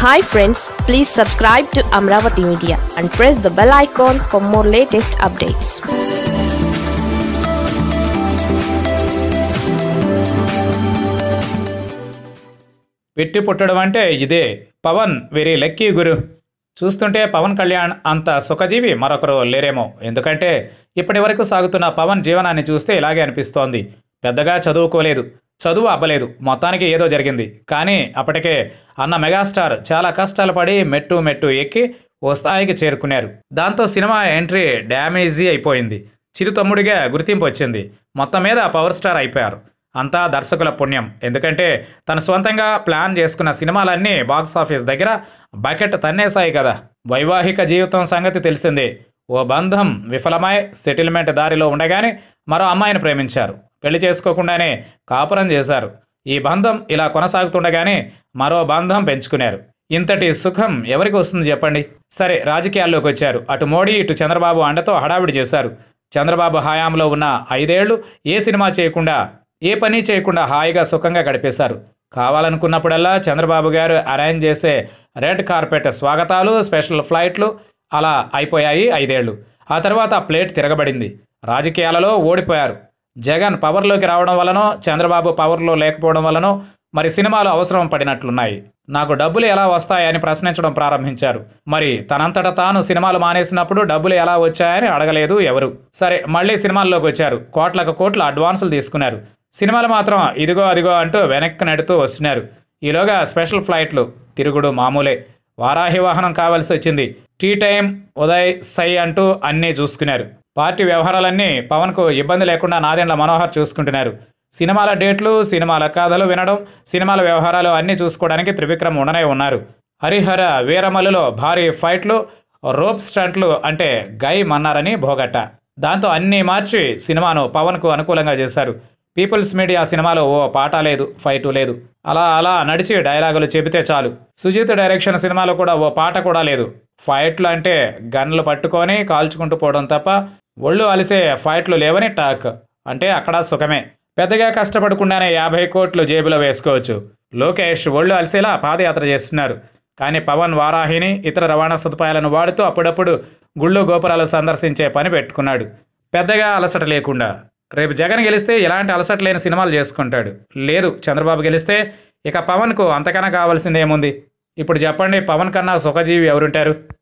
hi friends please subscribe to Amaravati media and press the bell icon for more latest updates పెట్టి పుట్టడం అంటే ఇదే Pawan very lucky గురు చూస్తుంటే పవన్ కళ్యాణ్ అంత సుఖజీవి మరొకరు లేరేమో ఎందుకంటే ఇప్పటి వరకు సాగుతున్న పవన్ జీవనాన్ని చూస్తే ఇలాగే అనిపిస్తోంది పెద్దగా చదువుకోలేదు చదువు అవ్వలేదు మొత్తానికి ఏదో జరిగింది కానీ అప్పటికే అన్న మెగాస్టార్ చాలా కష్టాలు పడి మెట్టు మెట్టు ఎక్కి ఓ స్థాయికి చేరుకున్నారు దాంతో సినిమా ఎంట్రీ డ్యామేజీ అయిపోయింది చిరు తమ్ముడిగా గుర్తింపు వచ్చింది మొత్తం మీద పవర్ స్టార్ అయిపోయారు అంతా దర్శకుల పుణ్యం ఎందుకంటే తను సొంతంగా ప్లాన్ చేసుకున్న సినిమాలన్నీ బాక్స్ ఆఫీస్ దగ్గర బకెట్ తన్నేశాయి కదా వైవాహిక జీవితం సంగతి తెలిసిందే ఓ బంధం విఫలమై సెటిల్మెంట్ దారిలో ఉండగానే మరో అమ్మాయిని ప్రేమించారు పెళ్లి చేసుకోకుండానే కాపురం చేశారు ఈ బంధం ఇలా కొనసాగుతుండగానే మరో బంధం పెంచుకున్నారు ఇంతటి సుఖం ఎవరికి వస్తుంది చెప్పండి సరే రాజకీయాల్లోకి వచ్చారు అటు మోడీ ఇటు చంద్రబాబు అండతో హడావిడి చేశారు చంద్రబాబు హయాంలో ఉన్న ఐదేళ్లు ఏ సినిమా చేయకుండా ఏ పని చేయకుండా హాయిగా సుఖంగా గడిపేశారు కావాలనుకున్నప్పుడల్లా చంద్రబాబు గారు అరేంజ్ చేసే రెడ్ కార్పెట్ స్వాగతాలు స్పెషల్ ఫ్లైట్లు అలా అయిపోయాయి ఐదేళ్లు ఆ తర్వాత ప్లేట్ తిరగబడింది రాజకీయాలలో ఓడిపోయారు జగన్ పవర్లోకి రావడం వలనో చంద్రబాబు పవర్లో లేకపోవడం వలనో మరి సినిమాలు అవసరం పడినట్లున్నాయి నాకు డబ్బులు ఎలా వస్తాయని ప్రశ్నించడం ప్రారంభించారు మరి తనంతట తాను సినిమాలు మానేసినప్పుడు డబ్బులు ఎలా వచ్చాయని అడగలేదు ఎవరు సరే మళ్ళీ సినిమాల్లోకి వచ్చారు కోట్లకు కోట్ల అడ్వాన్సులు తీసుకున్నారు సినిమాలు మాత్రం ఇదిగో అదిగో అంటూ వెనక్కి నెడుతూ వస్తున్నారు ఈలోగా స్పెషల్ ఫ్లైట్లు తిరుగుడు మామూలే వారాహి వాహనం కావాల్సి వచ్చింది టీ టైం ఉదయ్ సై అంటూ అన్నీ చూసుకున్నారు పార్టీ వ్యవహారాలన్నీ పవన్కు ఇబ్బంది లేకుండా నాదెండ్ల మనోహర్ చూసుకుంటున్నారు సినిమాల డేట్లు సినిమాల కథలు వినడం సినిమాల వ్యవహారాలు అన్నీ చూసుకోవడానికి త్రివిక్రమ్ ఉండనే ఉన్నారు హరిహర వీరమల్లులో భారీ ఫైట్లు రోప్ స్టంట్లు అంటే గై మన్నారని భోగట్ట దాంతో అన్నీ మార్చి సినిమాను పవన్కు అనుకూలంగా చేశారు పీపుల్స్ మీడియా సినిమాలో ఓ పాట లేదు ఫైటు లేదు అలా అలా నడిచి డైలాగులు చెబితే చాలు సుజీత్ డైరెక్షన్ సినిమాలో కూడా ఓ పాట కూడా లేదు ఫైట్లు అంటే గన్లు పట్టుకొని కాల్చుకుంటూ పోవడం తప్ప ఒళ్ళు అలిసే ఫైట్లు లేవని టాక్ అంటే అక్కడ సుఖమే పెద్దగా కష్టపడకుండానే యాభై కోట్లు జేబులో వేసుకోవచ్చు లోకేష్ ఒళ్ళు అలిసేలా పాదయాత్ర చేస్తున్నారు కానీ పవన్ వారాహిని ఇతర రవాణా సదుపాయాలను వాడుతూ అప్పుడప్పుడు గుళ్ళు గోపురాలు సందర్శించే పని పెట్టుకున్నాడు పెద్దగా అలసట లేకుండా రేపు జగన్ గెలిస్తే ఎలాంటి అలసట లేని సినిమాలు చేసుకుంటాడు లేదు చంద్రబాబు గెలిస్తే ఇక పవన్కు అంతకన్నా కావాల్సింది ఏముంది ఇప్పుడు చెప్పండి పవన్ కన్నా సుఖజీవి ఎవరుంటారు